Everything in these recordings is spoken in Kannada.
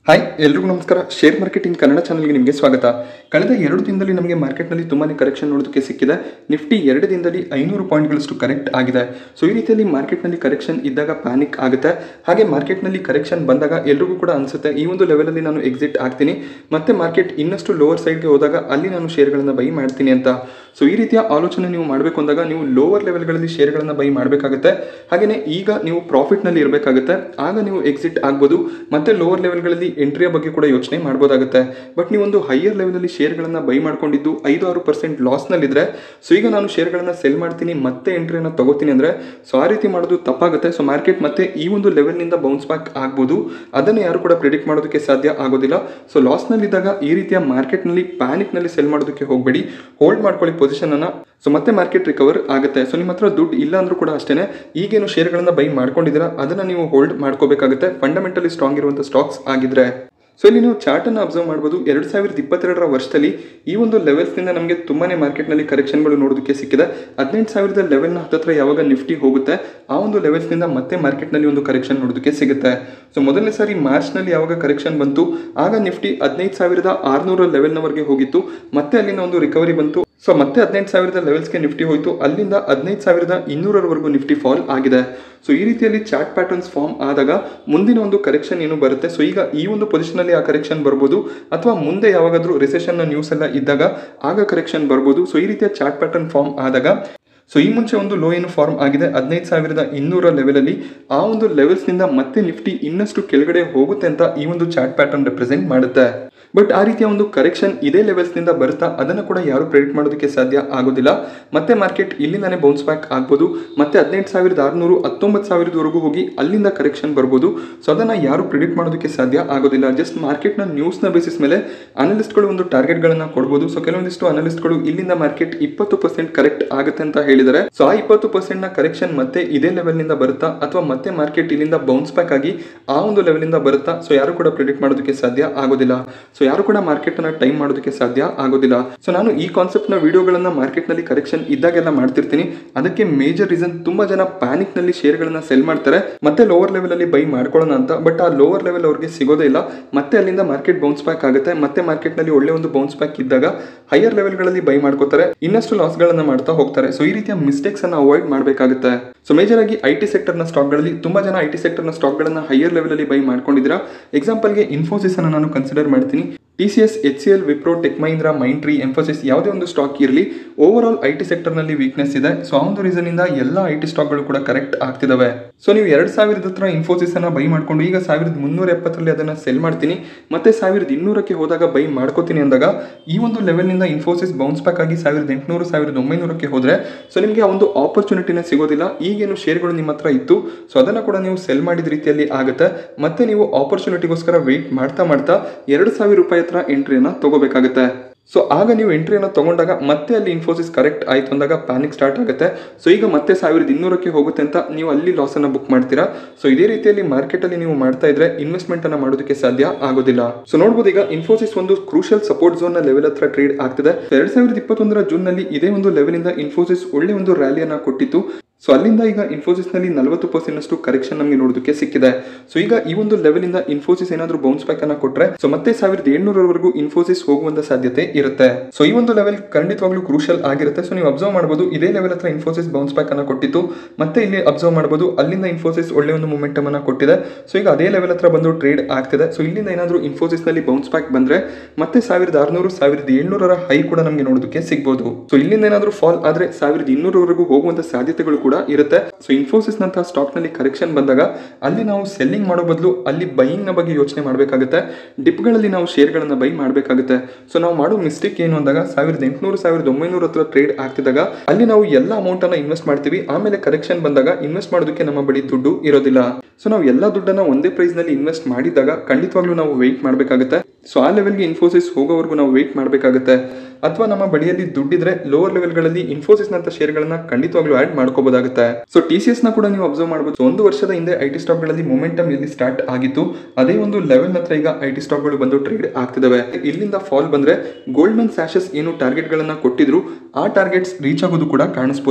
ಹಾಯ್ ಎಲ್ರಿಗೂ ನಮಸ್ಕಾರ ಶೇರ್ ಮಾರ್ಕೆಟಿಂಗ್ ಕನ್ನಡ ಚಾನಲ್ಗೆ ನಿಮಗೆ ಸ್ವಾಗತ ಕಳೆದ ಎರಡು ದಿನದಲ್ಲಿ ನಮಗೆ ಮಾರ್ಕೆಟ್ನಲ್ಲಿ ತುಂಬಾನೇ ಕರೆಕ್ಷನ್ ನೋಡೋದಕ್ಕೆ ಸಿಕ್ಕಿದೆ ನಿಫ್ಟಿ ಎರಡು ದಿನದಲ್ಲಿ ಐನೂರು ಪಾಯಿಂಟ್ಗಳಷ್ಟು ಕರೆಕ್ಟ್ ಆಗಿದೆ ಸೊ ಈ ರೀತಿಯಲ್ಲಿ ಮಾರ್ಕೆಟ್ನಲ್ಲಿ ಕರೆಕ್ಷನ್ ಇದ್ದಾಗ ಪ್ಯಾನಿಕ್ ಆಗುತ್ತೆ ಹಾಗೆ ಮಾರ್ಕೆಟ್ನಲ್ಲಿ ಕರೆಕ್ಷನ್ ಬಂದಾಗ ಎಲ್ರಿಗೂ ಕೂಡ ಅನಿಸುತ್ತೆ ಈ ಒಂದು ಲೆವೆಲಲ್ಲಿ ನಾನು ಎಕ್ಸಿಟ್ ಆಗ್ತೀನಿ ಮತ್ತೆ ಮಾರ್ಕೆಟ್ ಇನ್ನಷ್ಟು ಲೋವರ್ ಸೈಡ್ಗೆ ಹೋದಾಗ ಅಲ್ಲಿ ನಾನು ಶೇರ್ಗಳನ್ನು ಬೈ ಮಾಡ್ತೀನಿ ಅಂತ ಸೊ ಈ ರೀತಿಯ ಆಲೋಚನೆ ನೀವು ಮಾಡಬೇಕು ಅಂದಾಗ ನೀವು ಲೋವರ್ ಲೆವೆಲ್ಗಳಲ್ಲಿ ಶೇರ್ಗಳನ್ನು ಬೈ ಮಾಡಬೇಕಾಗುತ್ತೆ ಹಾಗೆಯೇ ಈಗ ನೀವು ಪ್ರಾಫಿಟ್ನಲ್ಲಿ ಇರಬೇಕಾಗುತ್ತೆ ಆಗ ನೀವು ಎಕ್ಸಿಟ್ ಆಗ್ಬೋದು ಮತ್ತೆ ಲೋವರ್ ಲೆವೆಲ್ಗಳಲ್ಲಿ ಎಂಟ್ರಿಯ ಬಗ್ಗೆ ಕೂಡ ಯೋಚನೆ ಮಾಡ್ಬೋದಾಗುತ್ತೆ ಬಟ್ ನೀವೊಂದು ಹೈಯರ್ ಲೆವೆಲಲ್ಲಿ ಶೇರ್ಗಳನ್ನು ಬೈ ಮಾಡ್ಕೊಂಡಿದ್ದು ಐದು ಆರು ಪರ್ಸೆಂಟ್ ಲಾಸ್ನಲ್ಲಿದ್ದರೆ ಸೊ ಈಗ ನಾನು ಶೇರ್ಗಳನ್ನು ಸೆಲ್ ಮಾಡ್ತೀನಿ ಮತ್ತೆ ಎಂಟ್ರಿಯನ್ನು ತಗೋತೀನಿ ಅಂದರೆ ಸೊ ಆ ರೀತಿ ಮಾಡೋದು ತಪ್ಪಾಗುತ್ತೆ ಸೊ ಮಾರ್ಕೆಟ್ ಮತ್ತೆ ಈ ಒಂದು ಲೆವೆಲ್ನಿಂದ ಬೌನ್ಸ್ ಬ್ಯಾಕ್ ಆಗ್ಬೋದು ಅದನ್ನು ಯಾರು ಕೂಡ ಪ್ರಿಡಿಕ್ಟ್ ಮಾಡೋದಕ್ಕೆ ಸಾಧ್ಯ ಆಗೋದಿಲ್ಲ ಸೊ ಲಾಸ್ನಲ್ಲಿದ್ದಾಗ ಈ ರೀತಿಯ ಮಾರ್ಕೆಟ್ನಲ್ಲಿ ಪ್ಯಾನಿಕ್ನಲ್ಲಿ ಸೆಲ್ ಮಾಡೋದಕ್ಕೆ ಹೋಗಬೇಡಿ ಹೋಲ್ಡ್ ಮಾಡ್ಕೊಳ್ಳಿ ಪೊಸಿಷನನ್ನು ಸೊ ಮತ್ತೆ ಮಾರ್ಕೆಟ್ ರಿಕವರ್ ಆಗುತ್ತೆ ಸೊ ನಿಮ್ಮ ಹತ್ರ ದುಡ್ಡು ಇಲ್ಲ ಅಂದ್ರೂ ಕೂಡ ಅಷ್ಟೇ ಈಗೇನು ಶೇರ್ಗಳನ್ನು ಬೈ ಮಾಡ್ಕೊಂಡಿದ್ದೀರಾ ಅದನ್ನು ನೀವು ಹೋಲ್ಡ್ ಮಾಡ್ಕೋಬೇಕಾಗುತ್ತೆ ಫಂಡಮೆಂಟಲಿ ಸ್ಟ್ರಾಂಗ್ ಇರುವಂಥ ಸ್ಟಾಕ್ಸ್ ಆಗಿದ್ರೆ ಸೊ ಇಲ್ಲಿ ನೀವು ಚಾರ್ಟನ್ನು ಅಬ್ಸರ್ವ್ ಮಾಡ್ಬೋದು ಎರಡು ಸಾವಿರದ ಇಪ್ಪತ್ತೆರಡರ ವರ್ಷದಲ್ಲಿ ಈ ಒಂದು ಲೆವೆಲ್ಸ್ನಿಂದ ನಮಗೆ ತುಂಬಾನೇ ಮಾರ್ಕೆಟ್ನಲ್ಲಿ ಕರೆಕ್ಷನ್ಗಳು ನೋಡೋದಕ್ಕೆ ಸಿಕ್ಕಿದೆ ಹದಿನೆಂಟು ಸಾವಿರದ ಲೆವೆಲ್ನ ಹತ್ತತ್ರ ಯಾವಾಗ ನಿಫ್ಟಿ ಹೋಗುತ್ತೆ ಆ ಒಂದು ಲೆವೆಲ್ಸ್ನಿಂದ ಮತ್ತೆ ಮಾರ್ಕೆಟ್ನಲ್ಲಿ ಒಂದು ಕರೆಕ್ಷನ್ ನೋಡೋದಕ್ಕೆ ಸಿಗುತ್ತೆ ಸೊ ಮೊದಲನೇ ಸಾರಿ ಮಾರ್ಚ್ನಲ್ಲಿ ಯಾವಾಗ ಕರೆಕ್ಷನ್ ಬಂತು ಆಗ ನಿಫ್ಟಿ ಹದಿನೈದು ಸಾವಿರದ ಆರುನೂರ ಲೆವೆಲ್ನವರೆಗೆ ಹೋಗಿತ್ತು ಮತ್ತೆ ಅಲ್ಲಿಂದ ಒಂದು ರಿಕವರಿ ಬಂತು ಸೊ ಮತ್ತೆ ಹದಿನೆಂಟು ಸಾವಿರದ ಲೆವೆಲ್ಸ್ಗೆ ನಿಫ್ಟಿ ಹೋಯಿತು ಅಲ್ಲಿಂದ ಹದಿನೈದು ಸಾವಿರದ ಇನ್ನೂರರವರೆಗೂ ನಿಫ್ಟಿ ಫಾಲ್ ಆಗಿದೆ ಸೊ ಈ ರೀತಿಯಲ್ಲಿ ಚಾರ್ಟ್ ಪ್ಯಾಟರ್ನ್ಸ್ ಫಾರ್ಮ್ ಆದಾಗ ಮುಂದಿನ ಒಂದು ಕರೆಕ್ಷನ್ ಏನು ಬರುತ್ತೆ ಸೊ ಈಗ ಈ ಒಂದು ಪೊಸಿಷನಲ್ಲಿ ಆ ಕರೆಕ್ಷನ್ ಬರ್ಬೋದು ಅಥವಾ ಮುಂದೆ ಯಾವಾಗಾದರೂ ರಿಸೆಷನ್ನ ನ್ಯೂಸ್ ಎಲ್ಲ ಇದ್ದಾಗ ಆಗ ಕರೆಕ್ಷನ್ ಬರ್ಬೋದು ಸೊ ಈ ರೀತಿಯ ಚಾರ್ಟ್ ಪ್ಯಾಟರ್ನ್ ಫಾರ್ಮ್ ಆದಾಗ ಸೊ ಈ ಮುಂಚೆ ಒಂದು ಲೋ ಏನು ಫಾರ್ಮ್ ಆಗಿದೆ ಹದಿನೈದು ಸಾವಿರದ ಇನ್ನೂರ ಲೆವೆಲಲ್ಲಿ ಆ ಒಂದು ಲೆವೆಲ್ಸ್ನಿಂದ ಮತ್ತೆ ನಿಫ್ಟಿ ಇನ್ನಷ್ಟು ಕೆಳಗಡೆ ಹೋಗುತ್ತೆ ಅಂತ ಈ ಒಂದು ಚಾರ್ಟ್ ಪ್ಯಾಟರ್ನ್ ರೆಪ್ರೆಸೆಂಟ್ ಮಾಡುತ್ತೆ ಬಟ್ ಆ ರೀತಿಯ ಒಂದು ಕರೆಕ್ಷನ್ ಇದೇ ಲೆವೆಲ್ಸ್ನಿಂದ ಬರುತ್ತಾ ಅದನ್ನು ಕೂಡ ಯಾರು ಪ್ರೆಡಿಕ್ಟ್ ಮಾಡೋದಕ್ಕೆ ಸಾಧ್ಯ ಆಗೋದಿಲ್ಲ ಮತ್ತೆ ಮಾರ್ಕೆಟ್ ಇಲ್ಲಿಂದಾನೇ ಬೌನ್ಸ್ ಬ್ಯಾಕ್ ಆಗ್ಬೋದು ಮತ್ತೆ ಹದಿನೆಂಟು ಸಾವಿರದ ಆರುನೂರು ಹತ್ತೊಂಬತ್ತು ಸಾವಿರದವರೆಗೂ ಹೋಗಿ ಅಲ್ಲಿಂದ ಕರೆಕ್ಷನ್ ಬರ್ಬೋದು ಸೊ ಅದನ್ನು ಯಾರು ಪ್ರಿಡಿಕ್ಟ್ ಮಾಡೋದಕ್ಕೆ ಸಾಧ್ಯ ಆಗೋದಿಲ್ಲ ಜಸ್ಟ್ ಮಾರ್ಕೆಟ್ನ ನ್ಯೂಸ್ನ ಬೇಸಿಸ್ ಮೇಲೆ ಅನಲಿಸ್ಟ್ಗಳು ಒಂದು ಟಾರ್ಗೆಟ್ಗಳನ್ನು ಕೊಡ್ಬೋದು ಸೊ ಕೆಲವೊಂದಿಷ್ಟು ಅನಲಿಸ್ಟ್ಗಳು ಇಲ್ಲಿಂದ ಮಾರ್ಕೆಟ್ ಇಪ್ಪತ್ತು ಪರ್ಸೆಂಟ್ ಕರೆಕ್ಟ್ ಆಗುತ್ತೆ ಅಂತ ಹೇಳಿದರೆ ಸೊ ಆ ಇಪ್ಪತ್ತು ಪರ್ಸೆಂಟ್ನ ಕರೆಕ್ಷನ್ ಮತ್ತೆ ಇದೇ ಲೆವೆಲ್ನಿಂದ ಬರುತ್ತಾ ಅಥವಾ ಮತ್ತೆ ಮಾರ್ಕೆಟ್ ಇಲ್ಲಿಂದ ಬೌನ್ಸ್ ಬ್ಯಾಕ್ ಆಗಿ ಆ ಒಂದು ಲೆವೆಲಿಂದ ಬರುತ್ತಾ ಸೊ ಯಾರು ಕೂಡ ಪ್ರಿಡಿಕ್ಟ್ ಮಾಡೋದಕ್ಕೆ ಸಾಧ್ಯ ಆಗೋದಿಲ್ಲ ಸೊ ಯಾರು ಕೂಡ ಮಾರ್ಕೆಟ್ ಅನ್ನ ಟೈಮ್ ಮಾಡೋದಕ್ಕೆ ಸಾಧ್ಯ ಆಗೋದಿಲ್ಲ ಸೊ ನಾನು ಈ ಕಾನ್ಸೆಪ್ಟ್ ನ ವಿಡಿಯೋಗಳನ್ನ ಮಾರ್ಕೆಟ್ ನಲ್ಲಿ ಕರೆಕ್ಷನ್ ಇದ್ದಾಗೆಲ್ಲ ಮಾಡ್ತಿರ್ತೀನಿ ಅದಕ್ಕೆ ಮೇಜರ್ ರೀಸನ್ ತುಂಬಾ ಜನ ಪ್ಯಾನಿಕ್ ನಲ್ಲಿ ಶೇರ್ಗಳನ್ನ ಸೆಲ್ ಮಾಡ್ತಾರೆ ಮತ್ತೆ ಲೋವರ್ ಲೆವೆಲ್ ಅಲ್ಲಿ ಬೈ ಮಾಡ್ಕೊಳ್ಳೋಣ ಅಂತ ಬಟ್ ಆ ಲೋವರ್ ಲೆವೆಲ್ ಅವ್ರಿಗೆ ಸಿಗೋದೇ ಇಲ್ಲ ಮತ್ತೆ ಅಲ್ಲಿಂದ ಮಾರ್ಕೆಟ್ ಬೌನ್ಸ್ ಬ್ಯಾಕ್ ಆಗುತ್ತೆ ಮತ್ತೆ ಮಾರ್ಕೆಟ್ ನಲ್ಲಿ ಒಳ್ಳೆ ಒಂದು ಬೌನ್ಸ್ ಬ್ಯಾಕ್ ಇದ್ದಾಗ ಹೈಯರ್ ಲೆವೆಲ್ ಗಳಲ್ಲಿ ಬೈ ಮಾಡ್ಕೋತಾರೆ ಇನ್ನಷ್ಟು ಲಾಸ್ ಗಳನ್ನ ಮಾಡ್ತಾ ಹೋಗ್ತಾರೆ ಸೊ ಈ ರೀತಿಯ ಮಿಸ್ಟೇಕ್ಸ್ ಅನ್ನ ಅವಾಯ್ಡ್ ಮಾಡಬೇಕಾಗುತ್ತೆ ಸೊ ಮೇಜರ್ ಆಗಿ ಐ ಟಿ ಸೆಕ್ಟರ್ ನ ಸ್ಟಾಕ್ ಗಳಲ್ಲಿ ತುಂಬಾ ಜನ ಐ ಟಿ ಸೆಕ್ಟರ್ ನ ಸ್ಟಾಕ್ ಗಳನ್ನ ಹೈಯರ್ ಲೆವೆಲ್ ಅಲ್ಲಿ ಬೈ ಮಾಡ್ಕೊಂಡಿದ್ದೀರಾ ಎಕ್ಸಾಂಪಲ್ಗೆ ಇನ್ಫೋಸಿಸ್ ಅನ್ನ ನಾನು ಕನ್ಸಿಡರ್ ಮಾಡ್ತೀನಿ T C S H C L Wipro Tech Mahindra Mindtree Mphasis ಯಾವುದೇ ಒಂದು ಸ್ಟಾಕ್ ಇರಲಿ ಓವರ್ ಆಲ್ ಐ ಟಿ ಸೆಕ್ಟರ್ನಲ್ಲಿ ವೀಕ್ನೆಸ್ ಇದೆ ಸೊ ಆ ಒಂದು ರೀಸನ್ ಇಂದ ಎಲ್ಲ ಐ ಟಿ ಸ್ಟಾಕ್ಗಳು ಕೂಡ ಕರೆಕ್ಟ್ ಆಗ್ತಿದಾವೆ ಸೊ ನೀವು ಎರಡು ಸಾವಿರದ ಹತ್ರ ಇನ್ಫೋಸಿಸ್ ಅನ್ನ ಬೈ ಮಾಡ್ಕೊಂಡು ಈಗ ಸಾವಿರದ ಮುನ್ನೂರ ಎಪ್ಪತ್ತರಲ್ಲಿ ಅದನ್ನ ಸೆಲ್ ಮಾಡ್ತೀನಿ ಮತ್ತೆ ಸಾವಿರದ ಇನ್ನೂರಕ್ಕೆ ಹೋದಾಗ ಬೈ ಮಾಡ್ಕೋತೀನಿ ಅಂದಾಗ ಈ ಒಂದು ಲೆವೆಲ್ನಿಂದ ಇನ್ಫೋಸಿಸ್ ಬೌನ್ಸ್ ಬ್ಯಾಕ್ ಆಗಿ ಸಾವಿರದ ಎಂಟುನೂರು ಸಾವಿರದ ಒಂಬೈನೂರಕ್ಕೆ ಹೋದ್ರೆ ಸೊ ನಿಮಗೆ ಆ ಒಂದು ಆಪರ್ಚುನಿಟಿನೇ ಸಿಗೋದಿಲ್ಲ ಈಗೇನು ಶೇರ್ಗಳು ನಿಮ್ಮ ಹತ್ರ ಇತ್ತು ಸೊ ಅದನ್ನು ಕೂಡ ನೀವು ಸೆಲ್ ಮಾಡಿದ ರೀತಿಯಲ್ಲಿ ಆಗುತ್ತೆ ಮತ್ತೆ ನೀವು ಆಪರ್ಚುನಿಟಿಗೋಸ್ಕರ ವೆಯ್ಟ್ ಮಾಡ್ತಾ ಮಾಡ್ತಾ ಎರಡು ಸಾವಿರ ರೂಪಾಯಿ ಹತ್ರ ಎಂಟ್ರಿಯನ್ನು ತಗೋಬೇಕಾಗುತ್ತೆ ಸೊ ಆಗ ನೀವು ಎಂಟ್ರಿಯನ್ನು ತಗೊಂಡಾಗ ಮತ್ತೆ ಅಲ್ಲಿ ಇನ್ಫೋಸಿಸ್ ಕರೆಕ್ಟ್ ಆಯ್ತು ಅಂದಾಗ ಪ್ಯಾನಿಕ್ ಸ್ಟಾರ್ಟ್ ಆಗುತ್ತೆ ಸೊ ಈಗ ಮತ್ತೆ ಸಾವಿರದ ಇನ್ನೂರಕ್ಕೆ ಹೋಗುತ್ತೆ ಅಂತ ನೀವು ಅಲ್ಲಿ ಲಾಸನ್ನು ಬುಕ್ ಮಾಡ್ತೀರಾ ಸೊ ಇದೇ ರೀತಿಯಲ್ಲಿ ಮಾರ್ಕೆಟಲ್ಲಿ ನೀವು ಮಾಡ್ತಾ ಇದ್ರೆ ಇನ್ವೆಸ್ಟ್ಮೆಂಟ್ ಅನ್ನ ಮಾಡೋದಕ್ಕೆ ಸಾಧ್ಯ ಆಗೋದಿಲ್ಲ ಸೊ ನೋಡ್ಬೋದು ಈಗ ಇನ್ಫೋಸಿಸ್ ಒಂದು ಕ್ರೂಷಿಯಲ್ ಸಪೋರ್ಟ್ ಝೋನ್ ನ ಲೆವೆಲ್ ಹತ್ರ ಟ್ರೇಡ್ ಆಗ್ತಿದೆ ಎರಡ್ ಸಾವಿರದ ಇಪ್ಪತ್ತೊಂದರ ಜೂನ್ ನಲ್ಲಿ ಇದೇ ಒಂದು ಲೆವೆಲ್ ಇಂದ ಇನ್ಫೋಸಿಸ್ ಒಳ್ಳೆ ಒಂದು ರ್ಯಾಲಿಯನ್ನ ಕೊಟ್ಟಿತ್ತು ಸೊ ಅಲ್ಲಿಂದ ಈಗ ಇನ್ಫೋಸಿಸ್ನಲ್ಲಿ ನಲವತ್ತು ಪರ್ಸೆಂಟ್ ಅಷ್ಟು ಕರೆಕ್ಷನ್ ನಮಗೆ ನೋಡೋದಕ್ಕೆ ಸಿಕ್ಕಿದೆ ಸೊ ಈಗ ಈ ಒಂದು ಲೆವೆಲ್ ಇಂದ ಇನ್ಫೋಸಿಸ್ ಏನಾದರೂ ಬೌನ್ಸ್ ಬ್ಯಾಕ್ ಅನ್ನ ಕೊಟ್ರೆ ಸೊ ಮತ್ತೆ ಸಾವಿರದ ಏಳ್ನೂರವರೆಗೂ ಇನ್ಫೋಸಿಸ್ ಹೋಗುವಂತ ಸಾಧ್ಯತೆ ಇರುತ್ತೆ ಸೊ ಈ ಒಂದು ಲೆವೆಲ್ ಖಂಡಿತವಾಗ್ಲೂ ಕ್ರೂಷಲ್ ಆಗಿರುತ್ತೆ ಸೊ ನೀವು ಅಬ್ಸರ್ವ್ ಮಾಡಬಹುದು ಇದೇ ಲೆವೆಲ್ ಹತ್ರ ಇನ್ಫೋಸಿಸ್ ಬೌನ್ಸ್ ಬ್ಯಾಕ್ ಅನ್ನ ಕೊಟ್ಟಿತ್ತು ಮತ್ತೆ ಇಲ್ಲಿ ಅಬ್ಸರ್ವ್ ಮಾಡಬಹುದು ಅಲ್ಲಿಂದ ಇನ್ಫೋಸಿಸ್ ಒಳ್ಳೆ ಒಂದು ಮೊಮೆಂಟಮ್ ಅನ್ನ ಕೊಟ್ಟಿದೆ ಸೊ ಈಗ ಅದೇ ಲೆವೆಲ್ ಹತ್ರ ಬಂದು ಟ್ರೇಡ್ ಆಗ್ತಿದೆ ಸೊ ಇಲ್ಲಿಂದ ಏನಾದರೂ ಇನ್ಫೋಸಿಸ್ ನಲ್ಲಿ ಬೌನ್ಸ್ ಬ್ಯಾಕ್ ಬಂದ್ರೆ ಮತ್ತೆ ಸಾವಿರದ ಆರುನೂರು ಸಾವಿರದ ಏಳ್ನೂರರ ಹೈ ಕೂಡ ನಮಗೆ ನೋಡೋದಕ್ಕೆ ಸಿಗ್ಬೋದು ಸೊ ಇಲ್ಲಿಂದ ಏನಾದರೂ ಫಾಲ್ ಆದ್ರೆ ಸಾವಿರದ ಇನ್ನೂರವರೆಗೂ ಹೋಗುವಂತ ಸಾಧ್ಯತೆಗಳು ಕೂಡ ಇರುತ್ತೆ ಸೊ ಇನ್ಫೋಸಿಸ್ ನಂತಹ ಸ್ಟಾಕ್ ನಲ್ಲಿ ಕರೆಕ್ಷನ್ ಬಂದಾಗ ಅಲ್ಲಿ ನಾವು ಸೆಲ್ಲಿಂಗ್ ಮಾಡೋ ಬದಲು ಅಲ್ಲಿ ಬೈಯಿಂಗ್ ನ ಬಗ್ಗೆ ಯೋಚನೆ ಮಾಡಬೇಕಾಗುತ್ತೆ ಡಿಪ್ಗಳಲ್ಲಿ ನಾವು ಶೇರ್ಗಳನ್ನ ಬೈ ಮಾಡಬೇಕಾಗುತ್ತೆ ಸೊ ನಾವು ಮಾಡೋ ಮಿಸ್ಟೇಕ್ ಏನು ಅಂದಾಗ ಸಾವಿರದ ಎಂಟುನೂರು ಸಾವಿರದ ಒಂಬೈನೂರ ಹತ್ರ ಟ್ರೇಡ್ ಆಗ್ತಿದಾಗ ಅಲ್ಲಿ ನಾವು ಎಲ್ಲ ಅಮೌಂಟ್ ಅನ್ನ ಇನ್ವೆಸ್ಟ್ ಮಾಡ್ತೀವಿ ಆಮೇಲೆ ಕರೆಕ್ಷನ್ ಬಂದಾಗ ಇನ್ವೆಸ್ಟ್ ಮಾಡೋದಕ್ಕೆ ನಮ್ಮ ಬಳಿ ದುಡ್ಡು ಇರೋದಿಲ್ಲ ಸೊ ನಾವು ಎಲ್ಲ ದುಡ್ಡನ್ನ ಒಂದೇ ಪ್ರೈಸ್ ನಲ್ಲಿ ಇನ್ವೆಸ್ಟ್ ಮಾಡಿದಾಗ ಖಂಡಿತವಾಗ್ಲೂ ನಾವು ವೆಯ್ಟ್ ಮಾಡಬೇಕಾಗುತ್ತೆ ಸೊ ಆ ಲೆವೆಲ್ಗೆ ಇನ್ಫೋಸಿಸ್ ಹೋಗೋವರೆಗೂ ನಾವು ವೆಯ್ಟ್ ಮಾಡಬೇಕಾಗುತ್ತೆ ಅಥವಾ ನಮ್ಮ ಬಳಿಯಲ್ಲಿ ದುಡ್ಡಿದ್ರೆ ಲೋವರ್ ಲೆವೆಲ್ಗಳಲ್ಲಿ ಇನ್ಫೋಸಿಸ್ ನಂತ ಶೇರ್ಗಳನ್ನ ಖಂಡಿತವಾಗ್ಲೂ ಆಡ್ ಮಾಡ್ಕೋಬಹುದಾಗುತ್ತೆ ಸೊ ಟಿ ಸಿ ಎಸ್ ನ ಕೂಡ ನೀವು ಅಬ್ಸರ್ವ್ ಮಾಡಬಹುದು So, ಒಂದು ವರ್ಷದ ಹಿಂದೆ ಐ ಟಿ ಸ್ಟಾಕ್ಗಳಲ್ಲಿ ಮೊಮೆಂಟಮ್ ಎಲ್ಲಿ ಸ್ಟಾರ್ಟ್ ಆಗಿತ್ತು ಅದೇ ಒಂದು ಲೆವೆಲ್ ಹತ್ರ ಈಗ ಐ ಟಿ ಸ್ಟಾಕ್ಗಳು ಬಂದು ಟ್ರೇಡ್ ಆಗ್ತಿದಾವೆ ಇಲ್ಲಿಂದ ಫಾಲ್ ಬಂದ್ರೆ ಗೋಲ್ಡ್ಮನ್ ಸ್ಯಾಶಸ್ ಏನು ಟಾರ್ಗೆಟ್ ಗಳನ್ನ ಕೊಟ್ಟಿದ್ರು ಆ ಟಾರ್ಗೆಟ್ಸ್ ರೀಚ್ ಆಗೋದು ಕೂಡ ಕಾಣಿಸ್ಬೋದು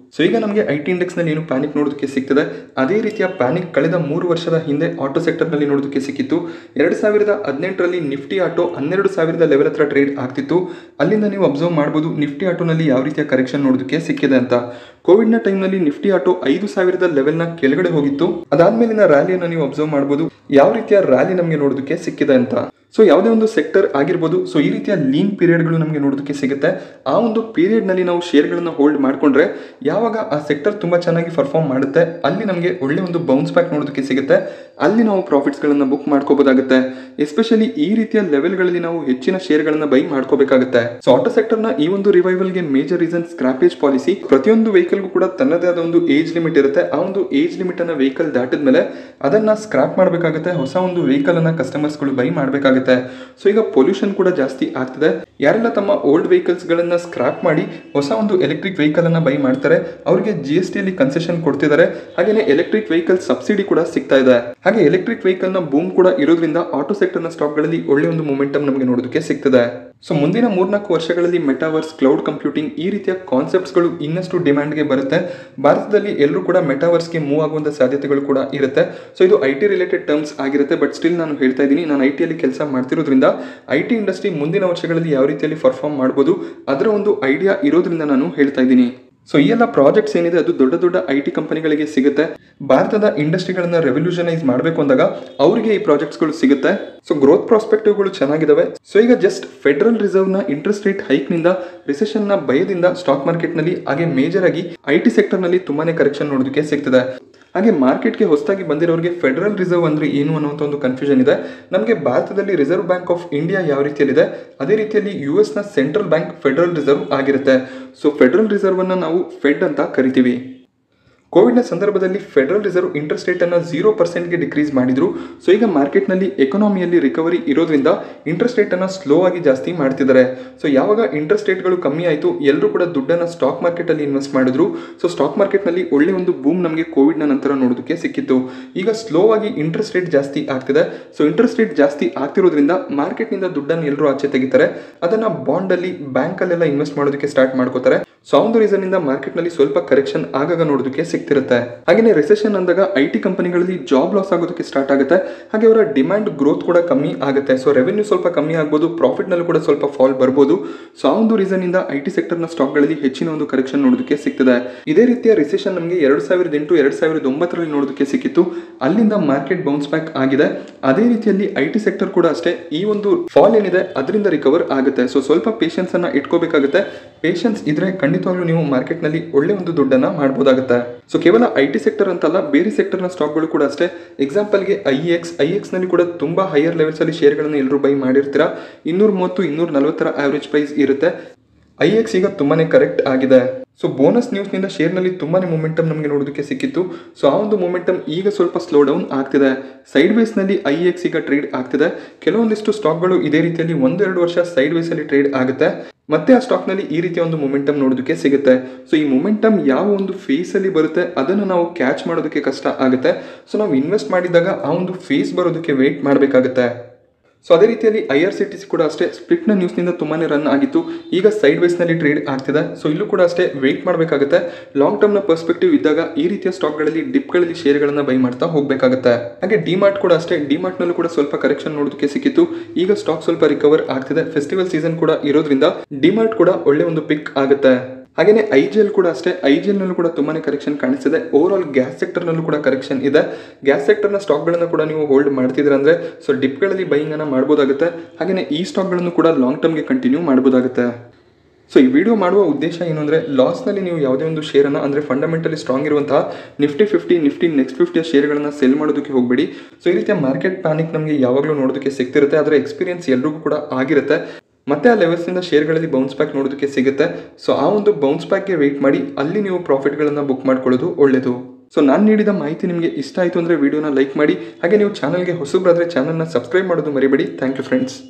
ಸೊ ಈಗ ನಮಗೆ ಐ ಟಿ ಇಂಡೆಕ್ಸ್ನಲ್ಲಿ ಏನು ಪ್ಯಾನಿಕ್ ನೋಡೋದಕ್ಕೆ ಸಿಗ್ತದೆ ಅದೇ ರೀತಿಯ ಪ್ಯಾನಿಕ್ ಕಳೆದ ಮೂರು ವರ್ಷದ ಹಿಂದೆ ಆಟೋ ಸೆಕ್ಟರ್ನಲ್ಲಿ ನೋಡೋದಕ್ಕೆ ಸಿಕ್ಕಿತ್ತು ಎರಡು ಸಾವಿರದ ಹದಿನೆಂಟರಲ್ಲಿ ನಿಫ್ಟಿ ಆಟೋ ಹನ್ನೆರಡು ಸಾವಿರದ ಲೆವೆಲ್ ಹತ್ರ ಟ್ರೇಡ್ ಆಗ್ತಿತ್ತು ಅಲ್ಲಿಂದ ನೀವು ಅಬ್ಸರ್ವ್ ಮಾಡ್ಬೋದು ನಿಫ್ಟಿ ಆಟೋನಲ್ಲಿ ಯಾವ ರೀತಿಯ ಕರೆಕ್ಷನ್ ನೋಡೋದಕ್ಕೆ ಸಿಕ್ಕಿದೆ ಅಂತ ಕೋವಿಡ್ನ ಟೈಮ್ನಲ್ಲಿ ನಿಫ್ಟಿ ಆಟೋ ಐದು ಸಾವಿರದ ಲೆವೆಲ್ನ ಕೆಳಗಡೆ ಹೋಗಿತ್ತು ಅದಾದ್ಮೇಲಿನ ರ್ಯಾಲಿಯನ್ನು ನೀವು ಅಬ್ಸರ್ವ್ ಮಾಡ್ಬೋದು ಯಾವ ರೀತಿಯ ರ್ಯಾಲಿ ನಮಗೆ ನೋಡೋದಕ್ಕೆ ಸಿಕ್ಕಿದೆ ಅಂತ ಸೊ ಯಾವುದೇ ಒಂದು ಸೆಕ್ಟರ್ ಆಗಿರ್ಬೋದು ಸೊ ಈ ರೀತಿಯ ಲೀನ್ ಪೀರಿಯಡ್ಗಳು ನಮಗೆ ನೋಡೋದಕ್ಕೆ ಸಿಗುತ್ತೆ ಆ ಒಂದು ಪೀರಿಯಡ್ನಲ್ಲಿ ನಾವು ಶೇರ್ಗಳನ್ನು ಹೋಲ್ಡ್ ಮಾಡಿಕೊಂಡ್ರೆ ಯಾವಾಗ ಆ ಸೆಕ್ಟರ್ ತುಂಬ ಚೆನ್ನಾಗಿ ಪರ್ಫಾರ್ಮ್ ಮಾಡುತ್ತೆ ಅಲ್ಲಿ ನಮಗೆ ಒಳ್ಳೆ ಒಂದು ಬೌನ್ಸ್ ಬ್ಯಾಕ್ ನೋಡೋದಕ್ಕೆ ಸಿಗುತ್ತೆ ಅಲ್ಲಿ ನಾವು ಪ್ರಾಫಿಟ್ಸ್ಗಳನ್ನು ಬುಕ್ ಮಾಡ್ಕೋಬೋದಾಗುತ್ತೆ ಎಸ್ಪೆಷಲಿ ಈ ರೀತಿಯ ಲೆವೆಲ್ಗಳಲ್ಲಿ ನಾವು ಹೆಚ್ಚಿನ ಶೇರ್ಗಳನ್ನು ಬೈ ಮಾಡ್ಕೋಬೇಕಾಗುತ್ತೆ ಸೊ ಆಟೋ ಸೆಕ್ಟರ್ನ ಈ ಒಂದು ರಿವೈವಲ್ಗೆ ಮೇಜರ್ ರೀಸನ್ ಸ್ಕ್ರಾಪೇಜ್ ಪಾಲಿಸಿ ಪ್ರತಿಯೊಂದು ವೆಹಿಕಲ್ಗೂ ಕೂಡ ತನ್ನದೇ ಆದ ಒಂದು ಏಜ್ ಲಿಮಿಟ್ ಇರುತ್ತೆ ಆ ಒಂದು ಏಜ್ ಲಿಮಿಟ್ ಅನ್ನ ವೆಹಿಕಲ್ ದಾಟಿದ ಮೇಲೆ ಅದನ್ನ ಸ್ಕ್ರಾಪ್ ಮಾಡಬೇಕಾಗುತ್ತೆ ಹೊಸ ಒಂದು ವೆಹಿಕಲ್ ಅನ್ನ ಕಸ್ಟಮರ್ಸ್ಗಳು ಬೈ ಮಾಡಬೇಕಾಗುತ್ತೆ ಸೊ ಈಗ ಪೊಲ್ಯೂಷನ್ ಕೂಡ ಜಾಸ್ತಿ ಆಗ್ತದೆ ಯಾರೆಲ್ಲ ತಮ್ಮ ಓಲ್ಡ್ ವೆಹಿಕಲ್ಸ್ ಗಳನ್ನ ಸ್ಕ್ರಾಪ್ ಮಾಡಿ ಹೊಸ ಒಂದು ಎಲೆಕ್ಟ್ರಿಕ್ ವೆಹಿಕಲ್ ಅನ್ನ ಬೈ ಮಾಡ್ತಾರೆ ಅವರಿಗೆ ಜಿ ಎಸ್ ಟಿಯಲ್ಲಿ ಕನ್ಸೆಷನ್ ಕೊಡ್ತಿದ್ದಾರೆ ಹಾಗೇನೆ ಎಲೆಕ್ಟ್ರಿಕ್ ವೆಹಿಕಲ್ ಸಬ್ಸಿಡಿ ಕೂಡ ಸಿಗ್ತಾ ಇದೆ ಹಾಗೆ ಎಲೆಕ್ಟ್ರಿಕ್ ವೆಹಿಕಲ್ ನ ಬೂಮ್ ಕೂಡ ಇರೋದ್ರಿಂದ ಆಟೋ ಸೆಕ್ಟರ್ ನ ಸ್ಟಾಕ್ ಗಳಲ್ಲಿ ಒಳ್ಳೆ ಒಂದು ಮೊಮೆಂಟಮ್ ನಮಗೆ ನೋಡೋದಕ್ಕೆ ಸಿಗ್ತದೆ ಸೊ ಮುಂದಿನ ಮೂರ್ನಾಲ್ಕು ವರ್ಷಗಳಲ್ಲಿ ಮೆಟಾವರ್ಸ್ ಕ್ಲೌಡ್ ಕಂಪ್ಯೂಟಿಂಗ್ ಈ ರೀತಿಯ ಕಾನ್ಸೆಪ್ಟ್ಸ್ಗಳು ಇನ್ನಷ್ಟು ಡಿಮ್ಯಾಂಡ್ಗೆ ಬರುತ್ತೆ ಭಾರತದಲ್ಲಿ ಎಲ್ಲರೂ ಕೂಡ ಮೆಟಾವರ್ಸ್ಗೆ ಮೂವ್ ಆಗುವಂಥ ಸಾಧ್ಯತೆಗಳು ಕೂಡ ಇರುತ್ತೆ ಸೊ ಇದು ಐ ಟಿ ರಿಲೇಟೆಡ್ ಟರ್ಮ್ಸ್ ಆಗಿರುತ್ತೆ ಬಟ್ ಸ್ಟಿಲ್ ನಾನು ಹೇಳ್ತಾ ಇದ್ದೀನಿ ನಾನು ಐ ಟಿಯಲ್ಲಿ ಕೆಲಸ ಮಾಡ್ತಿರೋದ್ರಿಂದ ಐ ಟಿ ಇಂಡಸ್ಟ್ರಿ ಮುಂದಿನ ವರ್ಷಗಳಲ್ಲಿ ಯಾವ ರೀತಿಯಲ್ಲಿ ಪರ್ಫಾರ್ಮ್ ಮಾಡ್ಬೋದು ಅದರ ಒಂದು ಐಡಿಯಾ ಇರೋದ್ರಿಂದ ನಾನು ಹೇಳ್ತಾ ಇದ್ದೀನಿ ಸೊ ಈ ಎಲ್ಲ ಪ್ರಾಜೆಕ್ಟ್ಸ್ ಏನಿದೆ ಅದು ದೊಡ್ಡ ದೊಡ್ಡ ಐ ಟಿ ಕಂಪನಿಗಳಿಗೆ ಸಿಗುತ್ತೆ ಭಾರತದ ಇಂಡಸ್ಟ್ರಿಗಳನ್ನ ರೆವಲ್ಯೂಷನೈಸ್ ಮಾಡಬೇಕು ಅಂದಾಗ ಅವರಿಗೆ ಈ ಪ್ರಾಜೆಕ್ಟ್ಸ್ಗಳು ಸಿಗುತ್ತೆ ಸೊ ಗ್ರೋತ್ ಪ್ರಾಸ್ಪೆಕ್ಟಿವ್ಗಳು ಚೆನ್ನಾಗಿದ್ದಾವೆ ಸೊ ಈಗ ಜಸ್ಟ್ ಫೆಡರಲ್ ರಿಸರ್ವ್ನ ಇಂಟ್ರೆಸ್ಟ್ ರೇಟ್ ಹೈಕ್ನಿಂದ ರಿಸೆಷನ್ನ ಭಯದಿಂದ ಸ್ಟಾಕ್ ಮಾರ್ಕೆಟ್ನಲ್ಲಿ ಹಾಗೆ ಮೇಜರ್ ಆಗಿ ಐ ಟಿ ಸೆಕ್ಟರ್ನಲ್ಲಿ ತುಂಬಾನೇ ಕರೆಕ್ಷನ್ ನೋಡೋದಕ್ಕೆ ಸಿಗ್ತದೆ ಹಾಗೆ ಮಾರ್ಕೆಟ್ಗೆ ಹೊಸದಾಗಿ ಬಂದಿರೋರಿಗೆ ಫೆಡರಲ್ ರಿಸರ್ವ್ ಅಂದ್ರೆ ಏನು ಅನ್ನುವಂಥ ಒಂದು ಕನ್ಫ್ಯೂಷನ್ ಇದೆ ನಮಗೆ ಭಾರತದಲ್ಲಿ ರಿಸರ್ವ್ ಬ್ಯಾಂಕ್ ಆಫ್ ಇಂಡಿಯಾ ಯಾವ ರೀತಿಯಲ್ಲಿದೆ ಅದೇ ರೀತಿಯಲ್ಲಿ ಯು ಎಸ್ನ ಸೆಂಟ್ರಲ್ ಬ್ಯಾಂಕ್ ಫೆಡರಲ್ ರಿಸರ್ವ್ ಆಗಿರುತ್ತೆ ಸೊ ಫೆಡರಲ್ ರಿಸರ್ವ್ ಅನ್ನ ನಾವು ಫೆಡ್ ಅಂತ ಕರಿತೀವಿ ಕೋವಿಡ್ನ ಸಂದರ್ಭದಲ್ಲಿ ಫೆಡರಲ್ ರಿಸರ್ವ್ ಇಂಟ್ರೆಸ್ಟ್ ರೇಟ್ ಅನ್ನು ಝೀರೋ ಪರ್ಸೆಂಟ್ಗೆ ಡಿಕ್ರೀಸ್ ಮಾಡಿದ್ರು ಸೊ ಈಗ ಮಾರ್ಕೆಟ್ನಲ್ಲಿ ಎಕಾನಮಿಯಲ್ಲಿ ರಿಕವರಿ ಇರೋದ್ರಿಂದ ಇಂಟ್ರೆಸ್ಟ್ ರೇಟ್ ಅನ್ನು ಸ್ಲೋ ಆಗಿ ಜಾಸ್ತಿ ಮಾಡ್ತಿದ್ದಾರೆ ಸೊ ಯಾವಾಗ ಇಂಟ್ರೆಸ್ಟ್ ರೇಟ್ಗಳು ಕಮ್ಮಿ ಆಯಿತು ಎಲ್ಲರೂ ಕೂಡ ದುಡ್ಡನ್ನು ಸ್ಟಾಕ್ ಮಾರ್ಕೆಟಲ್ಲಿ ಇನ್ವೆಸ್ಟ್ ಮಾಡಿದ್ರು ಸೊ ಸ್ಟಾಕ್ ಮಾರ್ಕೆಟ್ನಲ್ಲಿ ಒಳ್ಳೆ ಒಂದು ಬೂಮ್ ನಮಗೆ ಕೋವಿಡ್ನ ನಂತರ ನೋಡೋದಕ್ಕೆ ಸಿಕ್ಕಿತ್ತು ಈಗ ಸ್ಲೋ ಆಗಿ ಇಂಟ್ರೆಸ್ಟ್ ರೇಟ್ ಜಾಸ್ತಿ ಆಗ್ತಿದೆ ಸೊ ಇಂಟ್ರೆಸ್ಟ್ ರೇಟ್ ಜಾಸ್ತಿ ಆಗ್ತಿರೋದ್ರಿಂದ ಮಾರ್ಕೆಟ್ನಿಂದ ದುಡ್ಡನ್ನು ಎಲ್ಲರೂ ಆಚೆ ತೆಗಿತಾರೆ ಅದನ್ನು ಬಾಂಡಲ್ಲಿ ಬ್ಯಾಂಕಲ್ಲೆಲ್ಲ ಇನ್ವೆಸ್ಟ್ ಮಾಡೋದಕ್ಕೆ ಸ್ಟಾರ್ಟ್ ಮಾಡ್ಕೋತಾರೆ ಸೊ ಆ ಒಂದು ರೀಸನ್ ಇಂದ ಮಾರ್ಕೆಟ್ ನಲ್ಲಿ ಸ್ವಲ್ಪ ಕರೆಕ್ಷನ್ ಆಗಾಗ ನೋಡೋದಕ್ಕೆ ಸಿಗ್ತಿರುತ್ತೆ ಹಾಗೆ ರಿಸೆಷನ್ ಅಂದಾಗ ಐ ಟಿ ಕಂಪನಿಗಳಲ್ಲಿ ಜಾಬ್ ಲಾಸ್ ಆಗೋದಕ್ಕೆ ಸ್ಟಾರ್ಟ್ ಆಗುತ್ತೆ ಹಾಗೆ ಅವರ ಡಿಮ್ಯಾಂಡ್ ಗ್ರೋತ್ ಕೂಡ ಕಮ್ಮಿ ಆಗುತ್ತೆ ಸೊ ರೆವೆನ್ಯೂ ಸ್ವಲ್ಪ ಕಮ್ಮಿ ಆಗ್ಬೋದು ಪ್ರಾಫಿಟ್ ನಲ್ಲಿ ಕೂಡ ಸ್ವಲ್ಪ ಫಾಲ್ ಬರ್ಬೋದು ಸೊ ಆ ಒಂದು ರೀಸನ್ ಇಂದ ಐ ಟಿ ಸೆಕ್ಟರ್ ನ ಸ್ಟಾಕ್ ಗಳಲ್ಲಿ ಹೆಚ್ಚಿನ ಒಂದು ಕರೆಕ್ಷನ್ ನೋಡೋದಕ್ಕೆ ಸಿಗ್ತದೆ ಇದೇ ರೀತಿಯ ರಿಸೆಷನ್ ನಮಗೆ ಎರಡ್ ಸಾವಿರದ ಎಂಟು ಎರಡ್ ಸಾವಿರದ ಒಂಬತ್ತರಲ್ಲಿ ನೋಡೋದಕ್ಕೆ ಸಿಕ್ಕಿತ್ತು ಅಲ್ಲಿಂದ ಮಾರ್ಕೆಟ್ ಬೌನ್ಸ್ ಬ್ಯಾಕ್ ಆಗಿದೆ ಅದೇ ರೀತಿಯಲ್ಲಿ ಐ ಟಿ ಸೆಕ್ಟರ್ ಕೂಡ ಅಷ್ಟೇ ಈ ಒಂದು ಫಾಲ್ ಏನಿದೆ ಅದರಿಂದ ರಿಕವರ್ ಆಗುತ್ತೆ ಸೊ ಸ್ವಲ್ಪ ಪೇಷನ್ಸ್ ಅನ್ನ ಇಟ್ಕೋಬೇಕಾಗುತ್ತೆ ಪೇಷನ್ಸ್ ಇದ್ರೆ ಖಂಡಿತವಾಗ್ಲೂ ನೀವು ಮಾರ್ಕೆಟ್ ನಲ್ಲಿ ಒಳ್ಳೆ ಒಂದು ದುಡ್ಡನ್ನ ಮಾಡಬಹುದಾಗುತ್ತೆ ಸೊ ಕೇವಲ ಐ ಟಿ ಸೆಕ್ಟರ್ ಅಂತಲ್ಲ ಬೇರೆ ಸೆಕ್ಟರ್ನ ಸ್ಟಾಕ್ಗಳು ಕೂಡ ಅಷ್ಟೇ ಎಕ್ಸಾಂಪಲ್ಗೆ ಐ ಎಕ್ಸ್ ಐ ಎಕ್ಸ್ ನಲ್ಲಿ ಕೂಡ ತುಂಬಾ ಹೈಯರ್ ಲೆವೆಲ್ಸ್ ಅಲ್ಲಿ ಶೇರ್ಗಳನ್ನು ಎಲ್ಲರೂ ಬೈ ಮಾಡಿರ್ತೀರಾ ಇನ್ನೂರ ಮೂವತ್ತು ಇನ್ನೂರ ನಲವತ್ತರ ಆವರೇಜ್ ಪ್ರೈಸ್ ಇರುತ್ತೆ ಐ ಎಕ್ಸ್ ಈಗ ತುಂಬಾನೇ ಕರೆಕ್ಟ್ ಆಗಿದೆ ಸೊ ಬೋನಸ್ ನ್ಯೂಸ್ನಿಂದ ಶೇರ್ನಲ್ಲಿ ತುಂಬಾನೇ ಮೊಮೆಂಟಮ್ ನಮಗೆ ನೋಡೋದಕ್ಕೆ ಸಿಕ್ಕಿತ್ತು ಸೊ ಆ ಒಂದು ಮೊಮೆಂಟಮ್ ಈಗ ಸ್ವಲ್ಪ ಸ್ಲೋ ಡೌನ್ ಆಗ್ತಿದೆ ಸೈಡ್ ವೇಸ್ನಲ್ಲಿ ಐ ಎಕ್ಸ್ ಈಗ ಟ್ರೇಡ್ ಆಗ್ತಿದೆ ಕೆಲವೊಂದಿಷ್ಟು ಸ್ಟಾಕ್ಗಳು ಇದೇ ರೀತಿಯಲ್ಲಿ ಒಂದೆರಡು ವರ್ಷ ಸೈಡ್ ವೇಸಲ್ಲಿ ಟ್ರೇಡ್ ಆಗುತ್ತೆ ಮತ್ತೆ ಆ ಸ್ಟಾಕ್ನಲ್ಲಿ ಈ ರೀತಿಯ ಒಂದು ಮೊಮೆಂಟಮ್ ನೋಡೋದಕ್ಕೆ ಸಿಗುತ್ತೆ ಸೊ ಈ ಮೊಮೆಂಟಮ್ ಯಾವ ಒಂದು ಫೇಸಲ್ಲಿ ಬರುತ್ತೆ ಅದನ್ನು ನಾವು ಕ್ಯಾಚ್ ಮಾಡೋದಕ್ಕೆ ಕಷ್ಟ ಆಗುತ್ತೆ ಸೊ ನಾವು ಇನ್ವೆಸ್ಟ್ ಮಾಡಿದಾಗ ಆ ಒಂದು ಫೇಸ್ ಬರೋದಕ್ಕೆ ವೆಯ್ಟ್ ಮಾಡಬೇಕಾಗುತ್ತೆ ಸೊ ಅದೇ ರೀತಿಯಲ್ಲಿ I R C T C ಕೂಡ ಅಷ್ಟೇ ಸ್ಪ್ಲಿಟ್ನ ನ್ಯೂಸ್ನಿಂದ ತುಂಬಾನೇ ರನ್ ಆಗಿತ್ತು ಈಗ ಸೈಡ್ ವೇಸ್ನಲ್ಲಿ ಟ್ರೇಡ್ ಆಗ್ತಿದೆ ಸೊ ಇಲ್ಲೂ ಕೂಡ ಅಷ್ಟೇ ವೆಯ್ಟ್ ಮಾಡಬೇಕಾಗುತ್ತೆ ಲಾಂಗ್ ಟರ್ಮ್ನ ಪರ್ಸ್ಪೆಕ್ಟಿವ್ ಇದ್ದಾಗ ಈ ರೀತಿಯ ಸ್ಟಾಕ್ಗಳಲ್ಲಿ ಡಿಪ್ಗಳಲ್ಲಿ ಶೇರ್ಗಳನ್ನು ಬೈ ಮಾಡ್ತಾ ಹೋಗಬೇಕಾಗುತ್ತೆ ಹಾಗೆ ಡಿಮಾರ್ಟ್ ಕೂಡ ಅಷ್ಟೇ ಡಿಮಾರ್ಟ್ನಲ್ಲೂ ಕೂಡ ಸ್ವಲ್ಪ ಕರೆಕ್ಷನ್ ನೋಡೋದಕ್ಕೆ ಸಿಕ್ಕಿತ್ತು ಈಗ ಸ್ಟಾಕ್ ಸ್ವಲ್ಪ ರಿಕವರ್ ಆಗ್ತಿದೆ ಫೆಸ್ಟಿವಲ್ ಸೀಸನ್ ಕೂಡ ಇರೋದ್ರಿಂದ ಡಿಮಾರ್ಟ್ ಕೂಡ ಒಳ್ಳೆ ಒಂದು ಪಿಕ್ ಆಗುತ್ತೆ ಹಾಗೆಯೇ ಐ ಜಿ ಎಲ್ ಕೂಡ ಅಷ್ಟೇ ಐ ಜಿ ಎಲ್ನಲ್ಲೂ ಕೂಡ ತುಂಬಾನೇ ಕರೆಕ್ಷನ್ ಕಾಣಿಸ್ತಿದೆ ಓವರ್ ಆಲ್ ಗ್ಯಾಸ್ ಸೆಕ್ಟರ್ನಲ್ಲೂ ಕೂಡ ಕರೆಕ್ಷನ್ ಇದೆ ಗ್ಯಾಸ್ ಸೆಕ್ಟರ್ನ ಸ್ಟಾಕ್ಗಳನ್ನು ಕೂಡ ನೀವು ಹೋಲ್ಡ್ ಮಾಡ್ತಿದ್ರೆ ಅಂದರೆ ಸೊ ಡಿಪ್ಗಳಲ್ಲಿ ಬೈಯಿಂಗ್ ಅನ್ನ ಮಾಡ್ಬೋದಾಗುತ್ತೆ ಹಾಗೆಯೇ ಈ ಸ್ಟಾಕ್ಗಳನ್ನು ಕೂಡ ಲಾಂಗ್ ಟರ್ಮ್ಗೆ ಕಂಟಿನ್ಯೂ ಮಾಡ್ಬೋದಾಗುತ್ತೆ ಸೊ ಈ ವಿಡಿಯೋ ಮಾಡುವ ಉದ್ದೇಶ ಏನು ಅಂದರೆ ಲಾಸ್ನಲ್ಲಿ ನೀವು ಯಾವುದೇ ಒಂದು ಶೇರನ್ನು ಅಂದರೆ ಫಂಡಮೆಂಟಲಿ ಸ್ಟ್ರಾಂಗ್ ಇರುವಂತಹ ನಿಫ್ಟಿ ಫಿಫ್ಟಿ ನಿಫ್ಟಿ ನೆಕ್ಸ್ಟ್ ಫಿಫ್ಟಿಯ ಶೇರ್ಗಳನ್ನು ಸೆಲ್ ಮಾಡೋದಕ್ಕೆ ಹೋಗಬೇಡಿ ಸೊ ಈ ರೀತಿಯ ಮಾರ್ಕೆಟ್ ಪ್ಯಾನಿಕ್ ನಮಗೆ ಯಾವಾಗಲೂ ನೋಡೋದಕ್ಕೆ ಸಿಗ್ತಿರುತ್ತೆ ಅದರ ಎಕ್ಸ್ಪೀರಿಯನ್ಸ್ ಎಲ್ರಿಗೂ ಕೂಡ ಆಗಿರುತ್ತೆ ಮತ್ತೆ ಆ ಲೆವೆಲ್ಸಿಂದ ಶೇರ್ಗಳಲ್ಲಿ ಬೌನ್ಸ್ ಬ್ಯಾಕ್ ನೋಡೋದಕ್ಕೆ ಸಿಗುತ್ತೆ ಸೊ ಆ ಒಂದು ಬೌನ್ಸ್ ಬ್ಯಾಕ್ಗೆ ವೆಯ್ಟ್ ಮಾಡಿ ಅಲ್ಲಿ ನೀವು ಪ್ರಾಫಿಟ್ಗಳನ್ನು ಬುಕ್ ಮಾಡ್ಕೊಳ್ಳೋದು ಒಳ್ಳೆಯದು ಸೊ ನಾನು ನೀಡಿದ ಮಾಹಿತಿ ನಿಮಗೆ ಇಷ್ಟ ಆಯಿತು ಅಂದರೆ ವಿಡಿಯೋನ ಲೈಕ್ ಮಾಡಿ ಹಾಗೆ ನೀವು ಚಾನಲ್ಗೆ ಹೊಸಬ್ರಾದರೆ ಚಾನಲ್ನ ಸಬ್ಸ್ಕ್ರೈಬ್ ಮಾಡೋದು ಮರಿಬೇಡಿ ಥ್ಯಾಂಕ್ ಯು ಫ್ರೆಂಡ್ಸ್